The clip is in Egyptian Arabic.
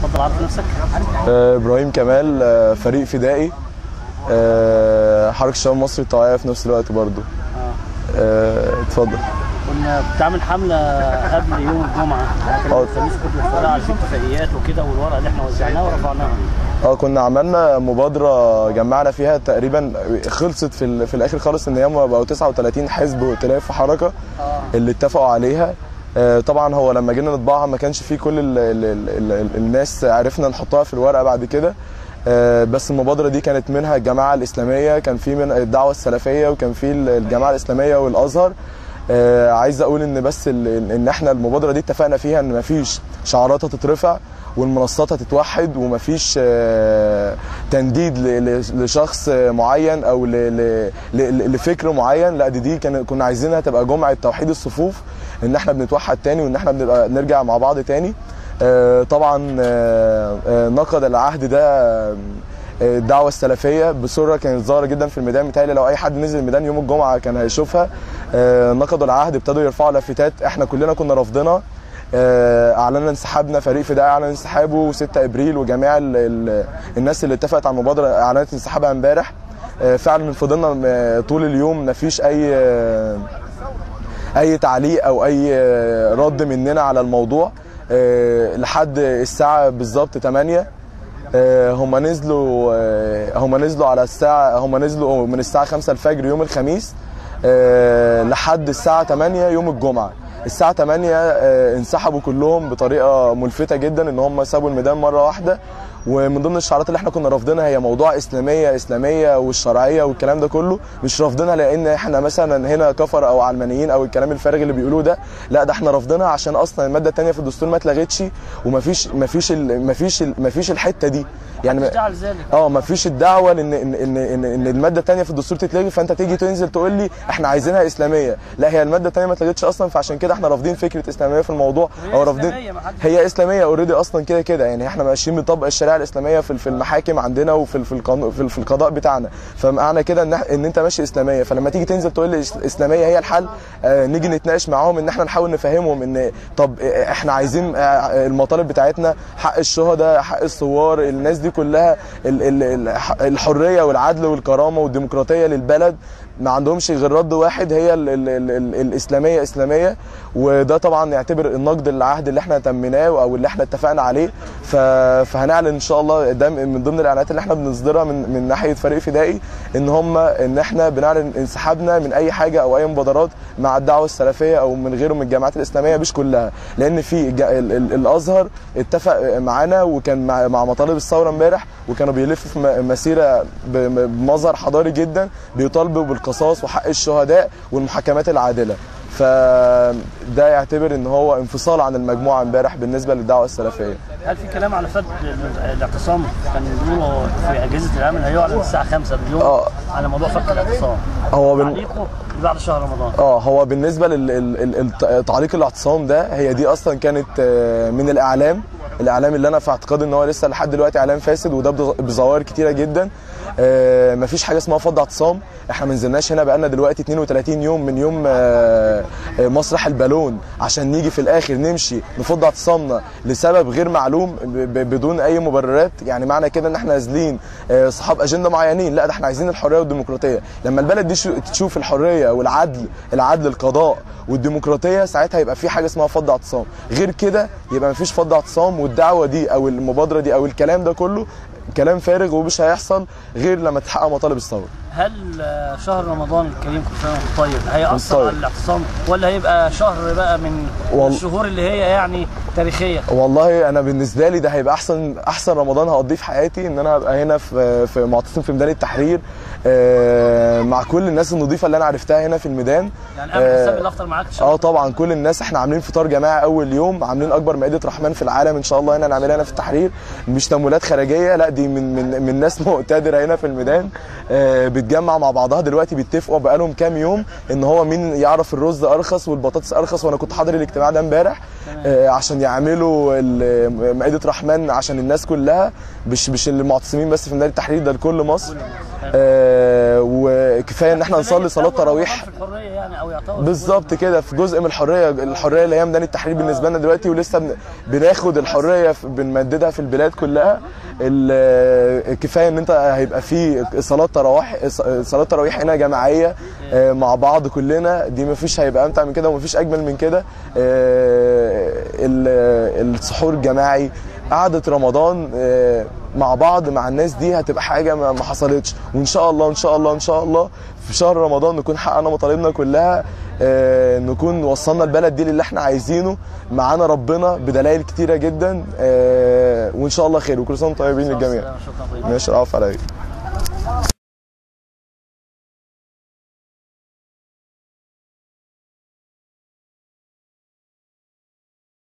اتفضل عرف نفسك آه، ابراهيم كمال آه، فريق فدائي آه، حركه الشباب المصري الطوعيه في نفس الوقت برضو آه، اتفضل كنا بتعمل حمله قبل يوم الجمعه كان آه. الخميس كنت بتطلع على اتفاقيات وكده والورقه اللي احنا وزعناها ورفعناها اه كنا عملنا مبادره جمعنا فيها تقريبا خلصت في, ال- في الاخر خالص ان هم بقوا 39 حزب وائتلاف وحركه اللي اتفقوا عليها آه، طبعا هو لما جينا نطبعها ما كانش فيه كل ال ال ال ال الناس عرفنا نحطها في الورقه بعد كده آه، بس المبادره دي كانت منها الجماعه الاسلاميه كان في من الدعوه السلفيه وكان في الجماعه الاسلاميه والازهر آه، عايز اقول ان بس ال- ان احنا المبادره دي اتفقنا فيها ان مفيش شعارات هتترفع والمنصات هتتوحد ومفيش آه، تنديد ل- ل- لشخص معين او ل- ل- ل- لفكر معين لا دي دي كان كنا عايزينها تبقى جمعه توحيد الصفوف ان احنا بنتوحد تاني وان احنا بنبقى نرجع مع بعض تاني آه، طبعا آه، آه، نقد العهد ده آه، الدعوه السلفيه بصوره كانت ظاهره جدا في الميدان متهيألي لو اي حد نزل الميدان يوم الجمعه كان هيشوفها آه، نقضوا العهد ابتدوا يرفعوا لافتات احنا كلنا كنا رافضينها آه، اعلنا انسحابنا فريق فدائي اعلن انسحابه 6 ابريل وجميع ال ال الناس اللي اتفقت على المبادره اعلنت انسحابها امبارح آه، فعلا فضلنا آه، طول اليوم مفيش اي آه، اي تعليق او اي آه، رد مننا على الموضوع آه، لحد الساعه بالظبط 8 آه، هم نزلوا آه، هم نزلوا على الساعه هم نزلوا من الساعه 5 الفجر يوم الخميس آه، لحد الساعه 8 يوم الجمعه الساعه 8 آه، انسحبوا كلهم بطريقه ملفته جدا ان هم سابوا الميدان مره واحده ومن ضمن الشعارات اللي احنا كنا رافضينها هي موضوع اسلاميه اسلاميه والشرعيه والكلام ده كله مش رافضينها لان احنا مثلا هنا كفر او علمانيين او الكلام الفارغ اللي بيقولوه ده لا ده احنا رافضينها عشان اصلا الماده الثانيه في الدستور ما اتلغتش ومفيش مفيش ال- مفيش ال- مفيش الحته دي يعني مش داعي لذلك اه ما فيش الدعوه لان ان ان ان, إن الماده الثانيه في الدستور تتلغي فانت تيجي تنزل تقول لي احنا عايزينها اسلاميه لا هي الماده الثانيه ما اتلغتش اصلا فعشان كده احنا رافضين فكره اسلاميه في الموضوع هي او رافضين إسلامية، ما حدش- هي اسلاميه اوريدي اصلا كده كده يعني احنا ماشيين بنطبق الشريعه الاسلاميه في في المحاكم عندنا وفي في القانون في, في القضاء بتاعنا فمعنى كده ان ان انت ماشي اسلاميه فلما تيجي تنزل تقول لي إس- اسلاميه هي الحل آه نيجي نتناقش معاهم ان احنا نحاول نفهمهم ان طب آه، احنا عايزين آه، المطالب بتاعتنا حق الشهداء حق الثوار الناس دي كلها ال- ال- ال- الحريه والعدل والكرامه والديمقراطيه للبلد ما عندهمش غير رد واحد هي ال ال ال ال الاسلاميه اسلاميه وده طبعا يعتبر النقد للعهد اللي احنا تميناه او اللي احنا اتفقنا عليه ف- فهنعلن ان شاء الله ده من ضمن الاعلانات اللي احنا بنصدرها من من ناحيه فريق فدائي ان هم ان احنا بنعلن انسحابنا من اي حاجه او اي مبادرات مع الدعوه السلفيه او من غيره من الجامعات الاسلاميه مش كلها لان في الج- ال- ال- الازهر اتفق معانا وكان مع مع مطالب الثوره امبارح وكانوا بيلفوا في م- مسيره ب- بمظهر حضاري جدا بيطالبوا بالقصاص وحق الشهداء والمحاكمات العادله فده يعتبر ان هو انفصال عن المجموعه امبارح بالنسبه للدعوه السلفيه هل في كلام على فد الاعتصام كان بيقولوا في اجهزه الامن هيعلن الساعه 5 اليوم آه. على موضوع فك الاعتصام هو بن... تعليقه بعد شهر رمضان اه هو بالنسبه للتعليق الاعتصام ده هي دي اصلا كانت آه، من الاعلام الاعلام اللي انا في اعتقادي ان هو لسه لحد دلوقتي اعلام فاسد وده بظ- بظواهر كتيره جدا آه، مفيش حاجه اسمها فض اعتصام احنا ما نزلناش هنا بقالنا دلوقتي 32 يوم من يوم آه، آه، مسرح البالون عشان نيجي في الاخر نمشي نفض اعتصامنا لسبب غير معلوم ب- ب- بدون اي مبررات يعني معنى كده ان احنا نازلين آه، صحاب اجنده معينين لا ده احنا عايزين الحريه والديمقراطيه لما البلد دي شو- تشوف الحريه والعدل العدل القضاء والديمقراطيه ساعتها يبقى في حاجه اسمها فض اعتصام غير كده يبقى مفيش فض اعتصام والدعوه دي او المبادره دي او الكلام ده كله كلام فارغ ومش هيحصل غير لما تحقق مطالب الثوره هل آه، شهر رمضان الكريم كل سنه وانت طيب هيأثر طيب. على الاعتصام ولا هيبقى شهر بقى من وال- الشهور اللي هي يعني تاريخيه والله انا بالنسبه لي ده هيبقى احسن احسن رمضان هقضيه في حياتي ان انا ابقى هنا في في معتصم في ميدان التحرير آه، مع كل الناس النظيفه اللي انا عرفتها هنا في الميدان يعني قبل آه، حساب الافطر معاك اه طبعا كل الناس احنا عاملين فطار جماعي اول يوم عاملين اكبر مائده رحمن في العالم ان شاء الله هنا نعملها هنا في التحرير مش تمويلات خارجيه لا دي من من من ناس مقتدره هنا في الميدان آه بتجمع مع بعضها دلوقتي بيتفقوا بقالهم كام يوم ان هو مين يعرف الرز ارخص والبطاطس ارخص وانا كنت حاضر الاجتماع ده امبارح آه عشان يعملوا ال- مائده رحمن عشان الناس كلها مش مش المعتصمين بس في ميدان التحرير ده لكل مصر آه، وكفايه ان احنا نصلي صلاه تراويح في الحريه يعني او يعتبر بالظبط كده في جزء من الحريه الحريه اللي هي ميدان التحرير بالنسبه لنا دلوقتي ولسه بن- بناخد الحريه في- بنمددها في البلاد كلها ال- كفايه ان انت هيبقى في صلاه تراويح صلاه تراويح هنا جماعيه آه، مع بعض كلنا دي مفيش هيبقى امتع من كده ومفيش اجمل من كده آه، ال- السحور الجماعي قعدة رمضان آه، مع بعض مع الناس دي هتبقى حاجة ما ما حصلتش وإن شاء الله إن شاء الله إن شاء الله في شهر رمضان نكون حققنا مطالبنا كلها آه، نكون وصلنا البلد دي للي احنا عايزينه معانا ربنا بدلائل كتيرة جدا آه، وإن شاء الله خير وكل سنة وانتم طيبين للجميع شكرا ماشي العفو عليك